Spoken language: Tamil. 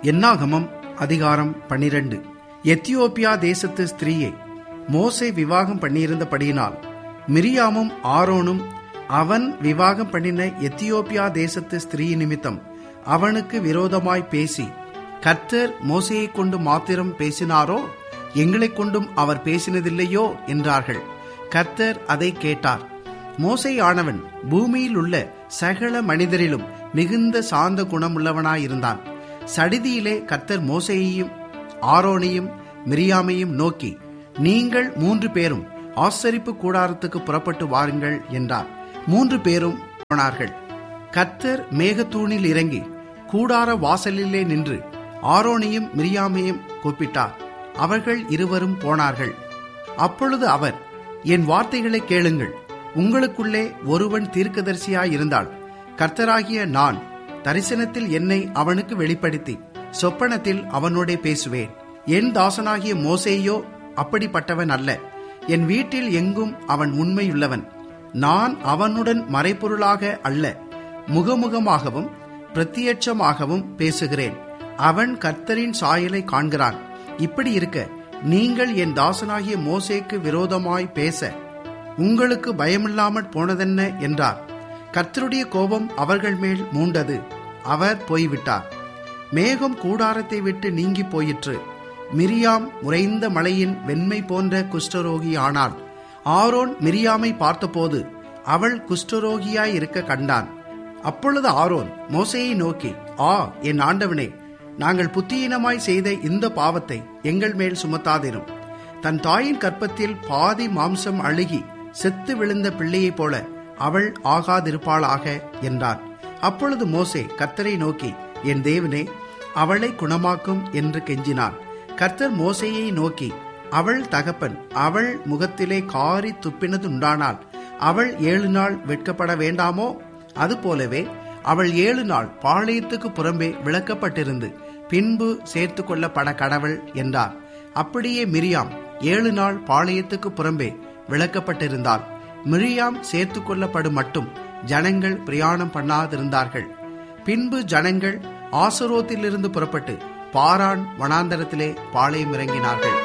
என்னாகமம் அதிகாரம் பனிரெண்டு எத்தியோப்பியா தேசத்து ஸ்திரீயை மோசே விவாகம் பண்ணியிருந்தபடியினால் மிரியாமும் ஆரோனும் அவன் விவாகம் பண்ணின எத்தியோப்பியா தேசத்து ஸ்திரீ நிமித்தம் அவனுக்கு விரோதமாய் பேசி கர்த்தர் மோசையைக் கொண்டு மாத்திரம் பேசினாரோ எங்களைக் கொண்டும் அவர் பேசினதில்லையோ என்றார்கள் கர்த்தர் அதை கேட்டார் மோசை ஆனவன் பூமியில் உள்ள சகல மனிதரிலும் மிகுந்த சாந்த குணமுள்ளவனாயிருந்தான் சடிதியிலே கர்த்தர் மோசையையும் ஆரோனையும் மிரியாமையும் நோக்கி நீங்கள் மூன்று பேரும் ஆசரிப்பு கூடாரத்துக்கு புறப்பட்டு வாருங்கள் என்றார் மூன்று பேரும் போனார்கள் கர்த்தர் மேகத்தூணில் இறங்கி கூடார வாசலிலே நின்று ஆரோனையும் மிரியாமையும் கூப்பிட்டார் அவர்கள் இருவரும் போனார்கள் அப்பொழுது அவர் என் வார்த்தைகளை கேளுங்கள் உங்களுக்குள்ளே ஒருவன் தீர்க்கதரிசியாயிருந்தால் கர்த்தராகிய நான் தரிசனத்தில் என்னை அவனுக்கு வெளிப்படுத்தி சொப்பனத்தில் அவனோடே பேசுவேன் என் தாசனாகிய மோசேயோ அப்படிப்பட்டவன் அல்ல என் வீட்டில் எங்கும் அவன் உண்மையுள்ளவன் நான் அவனுடன் மறைப்பொருளாக அல்ல முகமுகமாகவும் பிரத்தியட்சமாகவும் பேசுகிறேன் அவன் கர்த்தரின் சாயலை காண்கிறான் இப்படி இருக்க நீங்கள் என் தாசனாகிய மோசேக்கு விரோதமாய் பேச உங்களுக்கு பயமில்லாமற் போனதென்ன என்றார் கர்த்தருடைய கோபம் அவர்கள் மேல் மூண்டது அவர் போய்விட்டார் மேகம் கூடாரத்தை விட்டு நீங்கி போயிற்று மிரியாம் உறைந்த மலையின் வெண்மை போன்ற குஷ்டரோகி ஆனாள் ஆரோன் மிரியாமை பார்த்தபோது அவள் குஷ்டரோகியாய் இருக்க கண்டான் அப்பொழுது ஆரோன் மோசையை நோக்கி ஆ என் ஆண்டவனே நாங்கள் புத்தியீனமாய் செய்த இந்த பாவத்தை எங்கள் மேல் சுமத்தாதிரும் தன் தாயின் கற்பத்தில் பாதி மாம்சம் அழுகி செத்து விழுந்த பிள்ளையைப் போல அவள் ஆகாதிருப்பாளாக என்றான் அப்பொழுது மோசே கர்த்தரை நோக்கி என் தேவனே அவளை குணமாக்கும் என்று கெஞ்சினான் கர்த்தர் மோசையை நோக்கி அவள் தகப்பன் அவள் முகத்திலே காரி துப்பினதுண்டானால் அவள் ஏழு நாள் வெட்கப்பட வேண்டாமோ அதுபோலவே அவள் ஏழு நாள் பாளையத்துக்கு புறம்பே விளக்கப்பட்டிருந்து பின்பு சேர்த்து கொள்ளப்பட கடவுள் என்றார் அப்படியே மிரியாம் ஏழு நாள் பாளையத்துக்கு புறம்பே விளக்கப்பட்டிருந்தாள் மிரியாம் சேர்த்து கொள்ளப்படும் மட்டும் ஜனங்கள் பிரயாணம் பண்ணாதிருந்தார்கள் பின்பு ஜனங்கள் ஆசரோத்திலிருந்து புறப்பட்டு பாரான் வனாந்தரத்திலே பாளையம் இறங்கினார்கள்